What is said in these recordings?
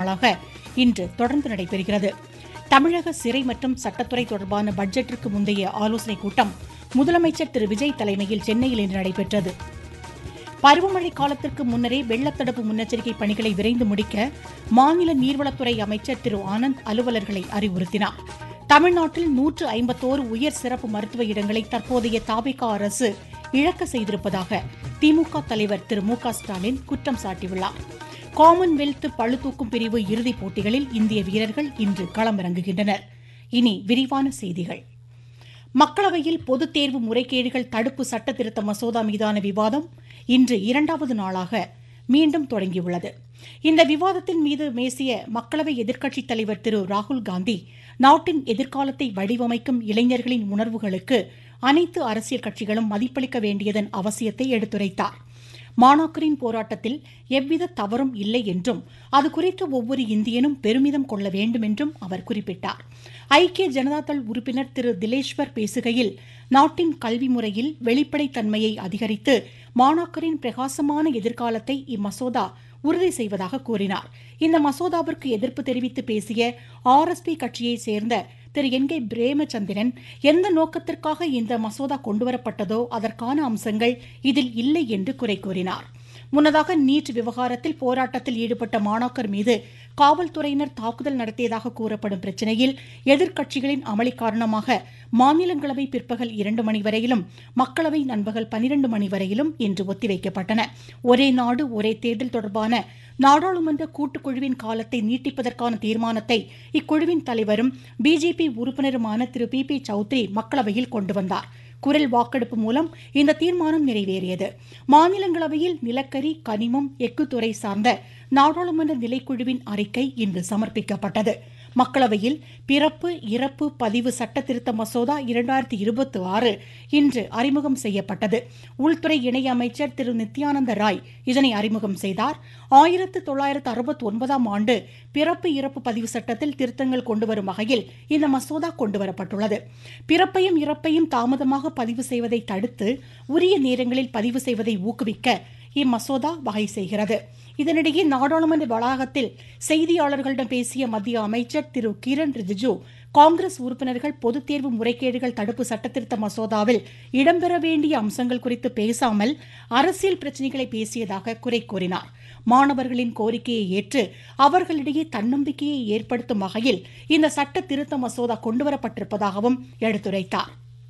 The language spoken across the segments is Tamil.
நாளாக இன்று தொடர்ந்து நடைபெறுகிறது தமிழக சிறை மற்றும் சட்டத்துறை தொடர்பான பட்ஜெட்டிற்கு முந்தைய ஆலோசனைக் கூட்டம் முதலமைச்சர் திரு விஜய் தலைமையில் சென்னையில் இன்று நடைபெற்றது பருவமழை காலத்திற்கு முன்னரே வெள்ளத்தடுப்பு முன்னெச்சரிக்கை பணிகளை விரைந்து முடிக்க மாநில நீர்வளத்துறை அமைச்சர் திரு ஆனந்த் அலுவலர்களை அறிவுறுத்தினார் தமிழ்நாட்டில் நூற்று ஐம்பத்தோரு உயர் சிறப்பு மருத்துவ இடங்களை தற்போதைய தாபிகா அரசு இழக்க செய்திருப்பதாக திமுக தலைவர் திரு மு க ஸ்டாலின் குற்றம் சாட்டியுள்ளார் காமன்வெல்த் பளுதூக்கும் பிரிவு இறுதிப் போட்டிகளில் இந்திய வீரர்கள் இன்று களமிறங்குகின்றனர் இனி விரிவான செய்திகள் மக்களவையில் பொதுத் தேர்வு முறைகேடுகள் தடுப்பு சட்ட திருத்த மசோதா மீதான விவாதம் இன்று இரண்டாவது நாளாக மீண்டும் தொடங்கியுள்ளது இந்த விவாதத்தின் மீது பேசிய மக்களவை எதிர்க்கட்சித் தலைவர் திரு ராகுல் காந்தி நாட்டின் எதிர்காலத்தை வடிவமைக்கும் இளைஞர்களின் உணர்வுகளுக்கு அனைத்து அரசியல் கட்சிகளும் மதிப்பளிக்க வேண்டியதன் அவசியத்தை எடுத்துரைத்தார் மாணாக்கரின் போராட்டத்தில் எவ்வித தவறும் இல்லை என்றும் அது குறித்து ஒவ்வொரு இந்தியனும் பெருமிதம் கொள்ள வேண்டும் என்றும் அவர் குறிப்பிட்டார் ஐக்கிய ஜனதாதள் உறுப்பினர் திரு திலேஸ்வர் பேசுகையில் நாட்டின் கல்வி முறையில் வெளிப்படைத்தன்மையை அதிகரித்து மாணாக்கரின் பிரகாசமான எதிர்காலத்தை இம்மசோதா உறுதி செய்வதாக கூறினார் இந்த மசோதாவிற்கு எதிர்ப்பு தெரிவித்து பேசிய ஆர்எஸ்பி கட்சியைச் சேர்ந்த திரு என் கே பிரேமச்சந்திரன் எந்த நோக்கத்திற்காக இந்த மசோதா கொண்டுவரப்பட்டதோ அதற்கான அம்சங்கள் இதில் இல்லை என்று குறை கூறினார் முன்னதாக நீட் விவகாரத்தில் போராட்டத்தில் ஈடுபட்ட மாணாக்கர் மீது காவல்துறையினர் தாக்குதல் நடத்தியதாக கூறப்படும் பிரச்சினையில் எதிர்க்கட்சிகளின் அமளி காரணமாக மாநிலங்களவை பிற்பகல் இரண்டு மணி வரையிலும் மக்களவை நண்பகல் பனிரண்டு மணி வரையிலும் இன்று ஒத்திவைக்கப்பட்டன ஒரே நாடு ஒரே தேர்தல் தொடர்பான நாடாளுமன்ற கூட்டுக்குழுவின் காலத்தை நீட்டிப்பதற்கான தீர்மானத்தை இக்குழுவின் தலைவரும் பிஜேபி உறுப்பினருமான திரு பி பி சௌத்ரி மக்களவையில் கொண்டு வந்தார் குரல் வாக்கெடுப்பு மூலம் இந்த தீர்மானம் நிறைவேறியது மாநிலங்களவையில் நிலக்கரி கனிமம் எஃகுத்துறை சார்ந்த நாடாளுமன்ற நிலைக்குழுவின் அறிக்கை இன்று சமர்ப்பிக்கப்பட்டது மக்களவையில் பிறப்பு இறப்பு பதிவு சட்ட திருத்த மசோதா இரண்டாயிரத்தி இருபத்தி ஆறு இன்று அறிமுகம் செய்யப்பட்டது உள்துறை இணையமைச்சர் திரு நித்யானந்த ராய் இதனை அறிமுகம் செய்தார் ஆயிரத்து தொள்ளாயிரத்து அறுபத்தி ஒன்பதாம் ஆண்டு பிறப்பு இறப்பு பதிவு சட்டத்தில் திருத்தங்கள் கொண்டுவரும் வகையில் இந்த மசோதா கொண்டுவரப்பட்டுள்ளது பிறப்பையும் இறப்பையும் தாமதமாக பதிவு செய்வதை தடுத்து உரிய நேரங்களில் பதிவு செய்வதை ஊக்குவிக்க இம்மசோதா வகை செய்கிறது இதனிடையே நாடாளுமன்ற வளாகத்தில் செய்தியாளர்களிடம் பேசிய மத்திய அமைச்சர் திரு கிரண் ரிஜிஜு காங்கிரஸ் உறுப்பினர்கள் பொதுத் தேர்வு முறைகேடுகள் தடுப்பு சட்டத்திருத்த மசோதாவில் இடம்பெற வேண்டிய அம்சங்கள் குறித்து பேசாமல் அரசியல் பிரச்சினைகளை பேசியதாக குறை கூறினார் மாணவர்களின் கோரிக்கையை ஏற்று அவர்களிடையே தன்னம்பிக்கையை ஏற்படுத்தும் வகையில் இந்த சட்ட திருத்த மசோதா கொண்டுவரப்பட்டிருப்பதாகவும் எடுத்துரைத்தார்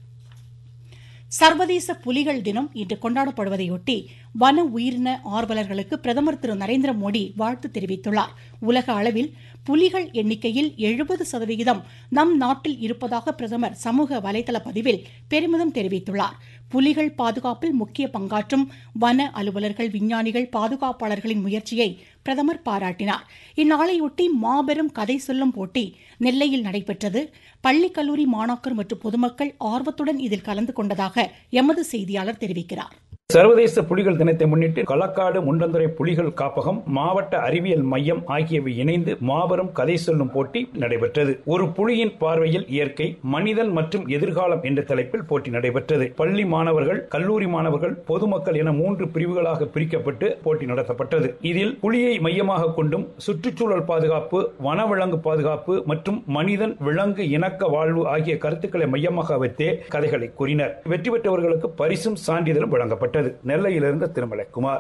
சர்வதேச புலிகள் தினம் இன்று கொண்டாடப்படுவதையொட்டி வன உயிரின ஆர்வலர்களுக்கு பிரதமர் திரு நரேந்திர மோடி வாழ்த்து தெரிவித்துள்ளார் உலக அளவில் புலிகள் எண்ணிக்கையில் எழுபது சதவிகிதம் நம் நாட்டில் இருப்பதாக பிரதமர் சமூக வலைதள பதிவில் பெருமிதம் தெரிவித்துள்ளார் புலிகள் பாதுகாப்பில் முக்கிய பங்காற்றும் வன அலுவலர்கள் விஞ்ஞானிகள் பாதுகாப்பாளர்களின் முயற்சியை பிரதமர் பாராட்டினார் இந்நாளையொட்டி மாபெரும் கதை சொல்லும் போட்டி நெல்லையில் நடைபெற்றது பள்ளி கல்லூரி மாணாக்கர் மற்றும் பொதுமக்கள் ஆர்வத்துடன் இதில் கலந்து கொண்டதாக எமது செய்தியாளர் தெரிவிக்கிறார் சர்வதேச புலிகள் தினத்தை முன்னிட்டு களக்காடு முண்டந்துறை புலிகள் காப்பகம் மாவட்ட அறிவியல் மையம் ஆகியவை இணைந்து மாபெரும் கதை சொல்லும் போட்டி நடைபெற்றது ஒரு புலியின் பார்வையில் இயற்கை மனிதன் மற்றும் எதிர்காலம் என்ற தலைப்பில் போட்டி நடைபெற்றது பள்ளி மாணவர்கள் கல்லூரி மாணவர்கள் பொதுமக்கள் என மூன்று பிரிவுகளாக பிரிக்கப்பட்டு போட்டி நடத்தப்பட்டது இதில் புலியை மையமாக கொண்டும் சுற்றுச்சூழல் பாதுகாப்பு வனவிலங்கு பாதுகாப்பு மற்றும் மனிதன் விலங்கு இணக்க வாழ்வு ஆகிய கருத்துக்களை மையமாக வைத்தே கதைகளை கூறினர் வெற்றி பெற்றவர்களுக்கு பரிசும் சான்றிதழும் வழங்கப்பட்டது நெல்லையிலிருந்து திருமலைக்குமார்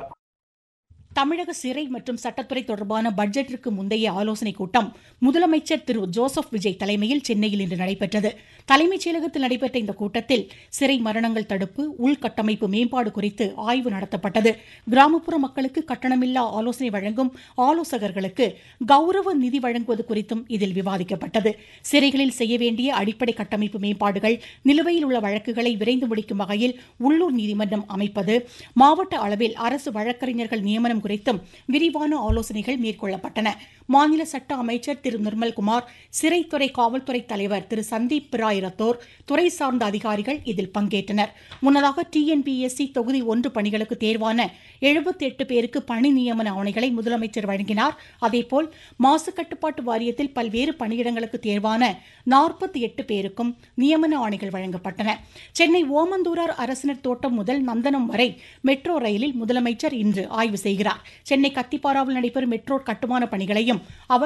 தமிழக சிறை மற்றும் சட்டத்துறை தொடர்பான பட்ஜெட்டிற்கு முந்தைய ஆலோசனைக் கூட்டம் முதலமைச்சர் திரு ஜோசப் விஜய் தலைமையில் சென்னையில் இன்று நடைபெற்றது தலைமைச் செயலகத்தில் நடைபெற்ற இந்த கூட்டத்தில் சிறை மரணங்கள் தடுப்பு உள்கட்டமைப்பு மேம்பாடு குறித்து ஆய்வு நடத்தப்பட்டது கிராமப்புற மக்களுக்கு கட்டணமில்லா ஆலோசனை வழங்கும் ஆலோசகர்களுக்கு கௌரவ நிதி வழங்குவது குறித்தும் இதில் விவாதிக்கப்பட்டது சிறைகளில் செய்ய வேண்டிய அடிப்படை கட்டமைப்பு மேம்பாடுகள் நிலுவையில் உள்ள வழக்குகளை விரைந்து முடிக்கும் வகையில் உள்ளூர் நீதிமன்றம் அமைப்பது மாவட்ட அளவில் அரசு வழக்கறிஞர்கள் நியமனம் குறித்தும் விரிவான ஆலோசனைகள் மேற்கொள்ளப்பட்டன மாநில சட்ட அமைச்சர் திரு நிர்மல்குமார் சிறைத்துறை காவல்துறை தலைவர் திரு சந்தீப் ராய் ரத்தோர் துறை சார்ந்த அதிகாரிகள் இதில் பங்கேற்றனர் முன்னதாக டிஎன்பிஎஸ்சி தொகுதி ஒன்று பணிகளுக்கு தேர்வான எழுபத்தி எட்டு பேருக்கு பணி நியமன ஆணைகளை முதலமைச்சர் வழங்கினார் அதேபோல் மாசு கட்டுப்பாட்டு வாரியத்தில் பல்வேறு பணியிடங்களுக்கு தேர்வான நாற்பத்தி எட்டு பேருக்கும் நியமன ஆணைகள் வழங்கப்பட்டன சென்னை ஓமந்தூரார் அரசினர் தோட்டம் முதல் நந்தனம் வரை மெட்ரோ ரயிலில் முதலமைச்சர் இன்று ஆய்வு செய்கிறார் சென்னை கத்திப்பாராவில் நடைபெறும் மெட்ரோ கட்டுமான பணிகளையும் அவர்